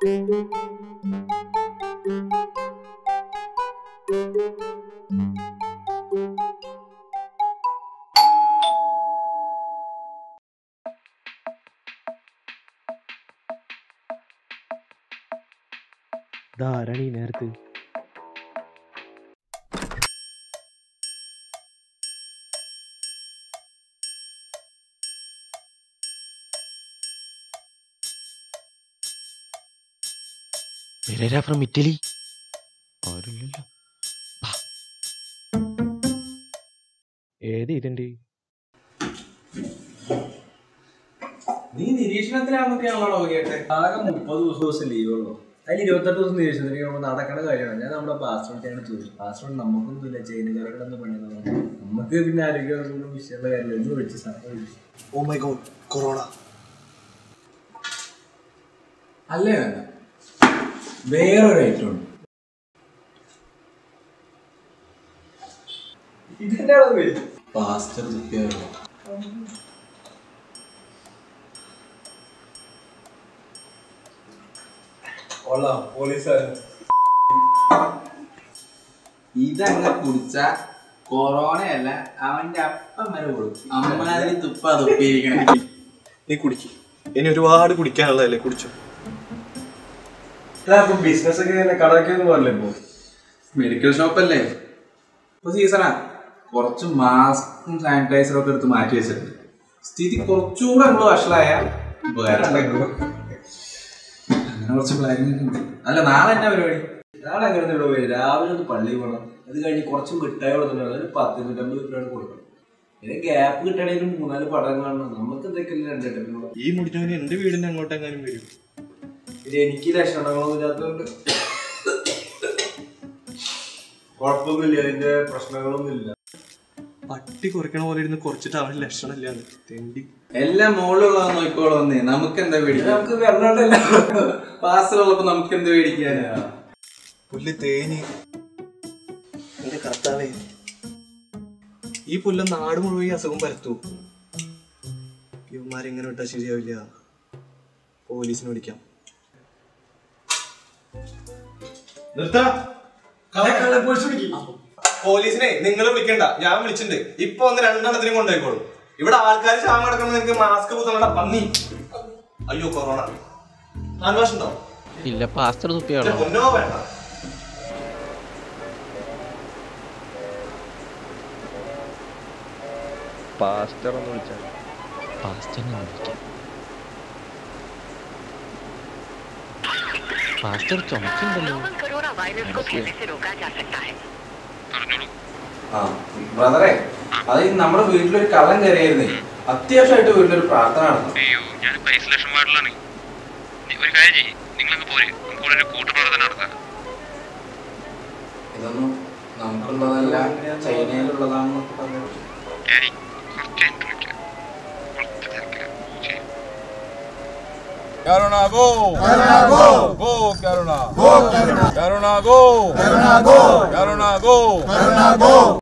ധാരാണ് ഈ നേരത്ത് Pereira from Italy ആരുമില്ലല്ലോ ആ. ഏത് ഇതിന്റെ നീ നിരീക്ഷണത്തിലാണെന്നൊക്കെയാണല്ലോ കേട്ടെ ആകെ മുപ്പത് ദിവസം ലീവ് ഉള്ളൂ അതിൽ ഇരുപത്തെട്ട് ദിവസം നിരീക്ഷണത്തിന് നമ്മൾ നടക്കണ കാര്യമാണ് ഞാൻ നമ്മുടെ പാസ്പോർട്ടാണ് ചോദിച്ചു പാസ്പോർട്ട് നമുക്കൊന്നും ഇല്ല ചൈനക്കാരോടൊന്നും പണിയുന്നത് നമുക്ക് പിന്നെ ആരോഗ്യം വിഷയമുള്ള കാര്യമില്ല എന്ന് വിളിച്ച് സാധനം വിളിച്ചു ഓ മൈ ഗോഡ് കൊറോണ അല്ലേ വേണ്ട വേറൊരു ഐറ്റം ഉണ്ട് ഇതെന്താണ് പേര് പാസ്റ്റർ തുപ്പിയാലോ കൊള്ളാം പോലീസുകാരൻ ഇതങ്ങ് കുടിച്ച കൊറോണയല്ല അവന്റെ അപ്പം വരെ കൊടുക്കും അമ്മാതിരി തുപ്പ തുപ്പിയിരിക്കണേ നീ കുടിക്ക് ഇനി ഒരുപാട് കുടിക്കാനുള്ളതല്ലേ കുടിച്ചു ഇപ്പൊ ബിസിനസ് ഒക്കെ തന്നെ കടയൊക്കെ ഒന്നും പോരല്ലേ ഇപ്പൊ മെഡിക്കൽ ഷോപ്പല്ലേ ഇപ്പൊ സീസണാ കുറച്ച് മാസ്കും സാനിറ്റൈസറും ഒക്കെ എടുത്ത് മാറ്റി വെച്ചിട്ടുണ്ട് സ്ഥിതി കുറച്ചുകൂടെ അങ്ങ് വഷളായ ഉപകാരം അങ്ങനെ കുറച്ച് പ്ലാനിങ് ഉണ്ട് അല്ല നാളെ എന്നാ പരിപാടി നാളെ അങ്ങനെ പോയി രാവിലെ ഒന്ന് പള്ളി പോകണം അത് കഴിഞ്ഞ് കുറച്ച് മിഠായി കൊടുത്തിട്ടുണ്ട് ഒരു പത്ത് ഇരുന്നൂറ്റമ്പത് രൂപയാണ് കൊടുക്കണം പിന്നെ ഗ്യാപ്പ് കിട്ടണമെങ്കിൽ ഒരു മൂന്നാല് പടം കാണണം നമുക്ക് എന്തൊക്കെയല്ലേ രണ്ടെണ്ണം ഈ മുടിച്ചവന് എന്റെ വീടിന്റെ അങ്ങോട്ടെങ്ങാനും വരും പിന്നെ എനിക്ക് ലക്ഷണങ്ങളൊന്നും ഇല്ലാത്തതുകൊണ്ട് കുഴപ്പമൊന്നുമില്ല അതിന്റെ പ്രശ്നങ്ങളൊന്നും ഇല്ല പട്ടി കുറയ്ക്കണ പോലെ ഇരുന്ന് കുറച്ചിട്ട് അവന് ലക്ഷണമില്ലാന്ന് തെണ്ടി എല്ലാം മുകളിലുള്ളത് നോക്കിക്കോളന്നേ നമുക്ക് എന്താ പേടിക്കാൻ നമുക്ക് വെള്ളമുണ്ടല്ല പാസ്സുള്ളപ്പോ നമുക്ക് എന്ത് പേടിക്കാനാ പുല്ല് തേഞ്ഞ് എന്റെ കർത്താവേ ഈ പുല്ല നാട് മുഴുവൻ ഈ അസുഖം പരത്തു ഇവന്മാരെങ്ങനെ വിട്ടാ ശരിയാവില്ല പോലീസിനെ വിളിക്കാം പോലീസിനെ നിങ്ങൾ വിളിക്കണ്ട ഞാൻ വിളിച്ചിട്ടുണ്ട് ഇപ്പൊ ഒന്ന് രണ്ടെണ്ണത്തിനും കൊണ്ടുപോയിക്കോളൂ ഇവിടെ ആൾക്കാർ ചാമ കിടക്കണം നിനക്ക് മാസ്ക് പുത്തണ പന്നി അയ്യോ കൊറോണ ഹാൻഡ് വാഷ് ഉണ്ടോ ഇല്ല പാസ്റ്റർ തുപ്പിയാണോ പൊന്നോ വേണ്ട പാസ്റ്റർ ഒന്ന് വിളിച്ചാൽ പാസ്റ്ററിനെ വിളിക്കാം പാസ്റ്റർ ചുമക്കുണ്ടല്ലോ कोरोना वायरस को फैलने से रोका जा सकता है ആ ബ്രദറെ അത് നമ്മുടെ വീട്ടിലൊരു കള്ളം കയറിയായിരുന്നേ അത്യാവശ്യമായിട്ട് വീട്ടിലൊരു പ്രാർത്ഥന നടത്തണം അയ്യോ ഞാനിപ്പോ ഐസൊലേഷൻ വാർഡിലാണ് നി- ഒരു കാര്യം ചെയ്യ് നിങ്ങളങ്ങ് പോരെ നമുക്ക് ഇവിടെ ഒരു കൂട്ടുപ്രവർത്തനം നടത്താം ഇതൊന്നും നമുക്കുള്ളതല്ല ചൈനയിലുള്ളതാണെന്നൊക്കെ പറഞ്ഞു ഡാഡി കുറച്ച് കഴിഞ്ഞിട്ട് വിളിക്കാം കുറച്ച് തിരക്കില്ല ശരി Caruna go! Caruna go! Go Caruna! Go Caruna! Caruna go! Caruna go! Caruna go!